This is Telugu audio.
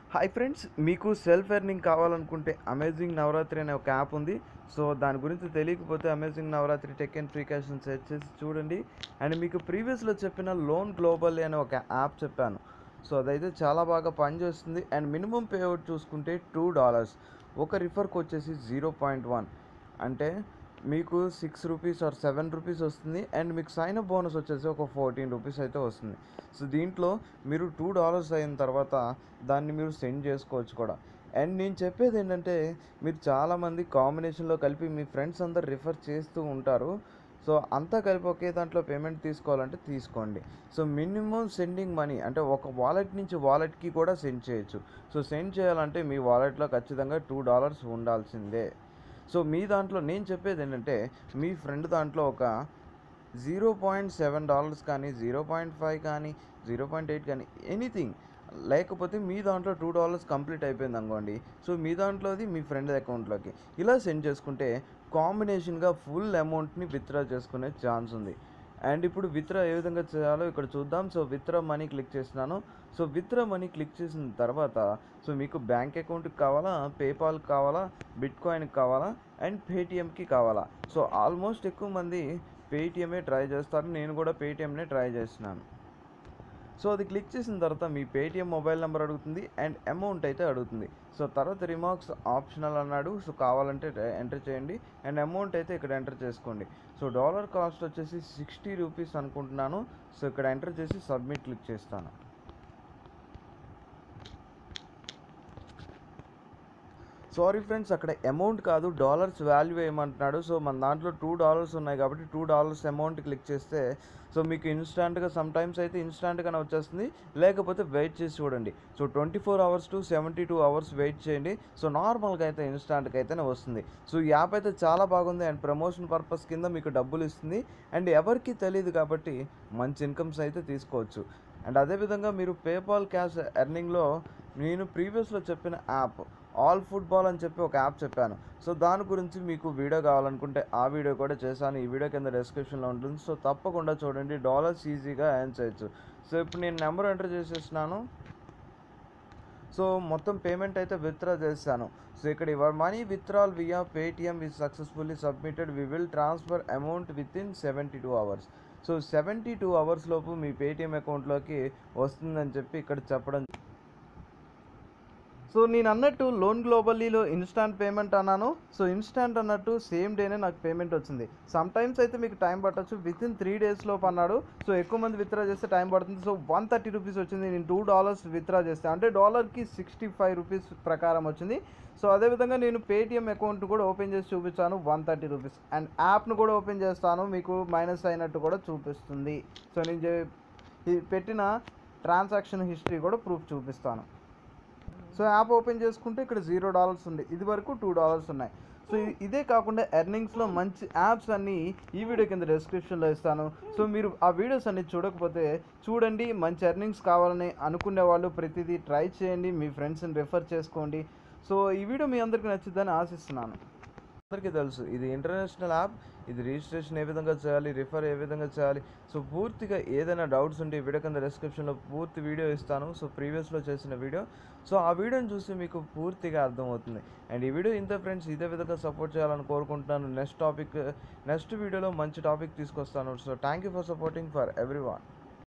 హాయ్ ఫ్రెండ్స్ మీకు సెల్ఫ్ ఎర్నింగ్ కావాలనుకుంటే అమేజింగ్ నవరాత్రి అనే ఒక యాప్ ఉంది సో దాని గురించి తెలియకపోతే amazing Navaratri tech and free cash search చేసి చూడండి అండ్ మీకు ప్రీవియస్లో చెప్పిన లోన్ గ్లోబల్ అనే ఒక యాప్ చెప్పాను సో అదైతే చాలా బాగా పనిచేస్తుంది అండ్ మినిమం పే అవుట్ చూసుకుంటే టూ డాలర్స్ ఒక రిఫర్కి వచ్చేసి జీరో పాయింట్ వన్ అంటే మీకు six rupees or seven rupees వస్తుంది అండ్ మీకు సైన్ అప్ బోనస్ వచ్చేసి ఒక ఫోర్టీన్ రూపీస్ అయితే వస్తుంది సో దీంట్లో మీరు టూ డాలర్స్ అయిన తర్వాత దాన్ని మీరు సెండ్ చేసుకోవచ్చు కూడా అండ్ నేను చెప్పేది ఏంటంటే మీరు చాలామంది కాంబినేషన్లో కలిపి మీ ఫ్రెండ్స్ అందరు రిఫర్ చేస్తూ ఉంటారు సో అంతా కలిపి ఒకే దాంట్లో పేమెంట్ తీసుకోవాలంటే తీసుకోండి సో మినిమం సెండింగ్ మనీ అంటే ఒక వాలెట్ నుంచి వాలెట్కి కూడా సెండ్ చేయొచ్చు సో సెండ్ చేయాలంటే మీ వాలెట్లో ఖచ్చితంగా టూ డాలర్స్ ఉండాల్సిందే సో మీ దాంట్లో నేను చెప్పేది ఏంటంటే మీ ఫ్రెండ్ దాంట్లో ఒక జీరో పాయింట్ సెవెన్ డాలర్స్ కానీ జీరో పాయింట్ ఫైవ్ కానీ జీరో పాయింట్ ఎయిట్ కానీ ఎనీథింగ్ లేకపోతే మీ దాంట్లో టూ డాలర్స్ కంప్లీట్ అయిపోయింది అనుకోండి సో మీ దాంట్లోది మీ ఫ్రెండ్ అకౌంట్లోకి ఇలా సెండ్ చేసుకుంటే కాంబినేషన్గా ఫుల్ అమౌంట్ని విత్డ్రా చేసుకునే ఛాన్స్ ఉంది అండ్ ఇప్పుడు విత్డ్రా ఏ విధంగా చేయాలో ఇక్కడ చూద్దాం సో విత్డ్రా మనీ క్లిక్ చేస్తున్నాను సో విత్డ్రా మనీ క్లిక్ చేసిన తర్వాత సో మీకు బ్యాంక్ అకౌంట్కి కావాలా పేపాల్కి కావాలా బిట్ కాయిన్కి కావాలా అండ్ పేటిఎంకి కావాలా సో ఆల్మోస్ట్ ఎక్కువ మంది పేటిఎమే ట్రై చేస్తారు నేను కూడా పేటిఎంనే ట్రై చేస్తున్నాను సో అది క్లిక్ చేసిన తర్వాత మీ పేటిఎం మొబైల్ నెంబర్ అడుగుతుంది అండ్ అమౌంట్ అయితే అడుగుతుంది సో తర్వాత రిమార్క్స్ ఆప్షనల్ అన్నాడు సో కావాలంటే ఎంటర్ చేయండి అండ్ అమౌంట్ అయితే ఇక్కడ ఎంటర్ చేసుకోండి సో డాలర్ కాస్ట్ వచ్చేసి సిక్స్టీ రూపీస్ అనుకుంటున్నాను సో ఇక్కడ ఎంటర్ చేసి సబ్మిట్ క్లిక్ చేస్తాను సారీ ఫ్రెండ్స్ అక్కడ అమౌంట్ కాదు డాలర్స్ వాల్యూ వేయమంటున్నాడు సో మన దాంట్లో టూ డాలర్స్ ఉన్నాయి కాబట్టి టూ డాలర్స్ అమౌంట్ క్లిక్ చేస్తే సో మీకు ఇన్స్టాంట్గా సమ్ టైమ్స్ అయితే ఇన్స్టాంట్గానే వచ్చేస్తుంది లేకపోతే వెయిట్ చేసి చూడండి so twenty four hours to seventy two hours wait చేయండి సో నార్మల్గా అయితే ఇన్స్టాంట్గా అయితేనే వస్తుంది సో ఈ యాప్ అయితే చాలా బాగుంది అండ్ ప్రమోషన్ పర్పస్ కింద మీకు డబ్బులు ఇస్తుంది అండ్ ఎవరికి తెలియదు కాబట్టి మంచి ఇన్కమ్స్ అయితే తీసుకోవచ్చు అండ్ అదేవిధంగా మీరు పేపాల్ క్యాష్ ఎర్నింగ్లో నేను ప్రీవియస్లో చెప్పిన యాప్ ఆల్ ఫుట్బాల్ అని చెప్పి ఒక యాప్ చెప్పాను సో దాని గురించి మీకు వీడియో కావాలనుకుంటే ఆ వీడియో కూడా చేశాను ఈ వీడియో కింద డిస్క్రిప్షన్లో ఉంటుంది సో తప్పకుండా చూడండి డాలర్స్ ఈజీగా ఎర్న్ చేయొచ్చు సో ఇప్పుడు నేను నెంబర్ ఎంటర్ చేసేసినాను సో మొత్తం పేమెంట్ అయితే విత్డ్రా చేశాను సో ఇక్కడ your money withdrawal via Paytm is successfully submitted we will transfer amount within seventy two hours so seventy two hours లోపు మీ పేటిఎం అకౌంట్లోకి వస్తుందని చెప్పి ఇక్కడ చెప్పడం సో నేను అన్నట్టు లోన్ గ్లోబల్లీలో ఇన్స్టాంట్ పేమెంట్ అన్నాను సో ఇన్స్టాంట్ అన్నట్టు సేమ్ డేనే నాకు పేమెంట్ వచ్చింది సమ్ టైమ్స్ అయితే మీకు టైం పట్టచ్చు విత్ ఇన్ త్రీ డేస్ లోపు అన్నాడు సో ఎక్కువ మంది విత్డ్రా చేస్తే టైం పడుతుంది సో వన్ థర్టీ రూపీస్ వచ్చింది నేను టూ డాలర్స్ విత్డ్రా చేస్తే అంటే డాలర్కి సిక్స్టీ ఫైవ్ రూపీస్ ప్రకారం వచ్చింది సో అదేవిధంగా నేను పేటిఎం అకౌంట్ కూడా ఓపెన్ చేసి చూపించాను వన్ థర్టీ రూపీస్ అండ్ యాప్ను కూడా ఓపెన్ చేస్తాను మీకు మైనస్ అయినట్టు కూడా చూపిస్తుంది సో నేను చే- ఈ పెట్టిన ట్రాన్సాక్షన్ హిస్టరీ కూడా ప్రూఫ్ చూపిస్తాను సో యాప్ ఓపెన్ చేసుకుంటే ఇక్కడ జీరో డాలర్స్ ఉంది ఇది వరకు టూ డాలర్స్ ఉన్నాయి సో ఇ- ఇదే కాకుండా ఎర్నింగ్స్లో మంచి యాప్స్ అన్నీ ఈ వీడియో కింద డిస్క్రిప్షన్లో ఇస్తాను సో మీరు ఆ వీడియోస్ అన్ని చూడకపోతే చూడండి మంచి ఎర్నింగ్స్ కావాలని అనుకునే వాళ్ళు ప్రతిదీ ట్రై చేయండి మీ ఫ్రెండ్స్ని రెఫర్ చేసుకోండి సో ఈ వీడియో మీ అందరికీ నచ్చుద్దని ఆశిస్తున్నాను అందరికీ తెలుసు ఇది ఇంటర్నేషనల్ యాప్ ఇది రిజిస్ట్రేషన్ ఏ విధంగా చేయాలి రిఫర్ ఏ విధంగా చేయాలి సో పూర్తిగా ఏదైనా డౌట్స్ ఉంటే ఈ వీడియో కింద డిస్క్రిప్షన్లో పూర్తి వీడియో ఇస్తాను సో ప్రీవియస్లో చేసిన వీడియో సో ఆ వీడియోని చూసి మీకు పూర్తిగా అర్థమవుతుంది అండ్ ఈ వీడియో ఇంత ఫ్రెండ్స్ ఇదే విధంగా సపోర్ట్ చేయాలని కోరుకుంటున్నాను నెక్స్ట్ టాపిక్ నెక్స్ట్ వీడియోలో మంచి టాపిక్ తీసుకొస్తాను so thank you for supporting for every one